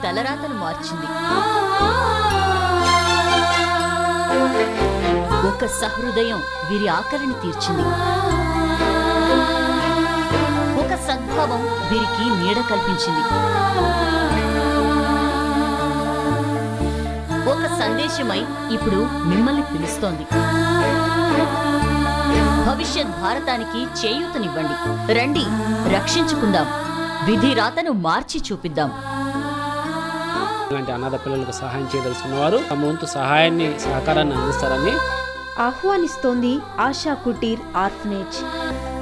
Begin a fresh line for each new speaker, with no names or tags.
తలరాతను మార్చింది ఒక సహృదయం వీరి ఆకలిని తీర్చింది ఒక సద్భావం వీరికి నీడ కల్పించింది ఒక సందేశమై ఇప్పుడు మిమ్మల్ని పిలుస్తోంది భవిష్యత్ భారతానికి చేయూతనివ్వండి రండి రక్షించుకుందాం విధి రాతను మార్చి చూపిద్దాం
ఇలాంటి అనాథ పిల్లలకు సహాయం చేయదలుచుకున్న వారు తమ వంతు సహాయాన్ని సహకారాన్ని అందిస్తారని
ఆహ్వానిస్తోంది ఆశా కుటీర్ ఆర్ఫనేజ్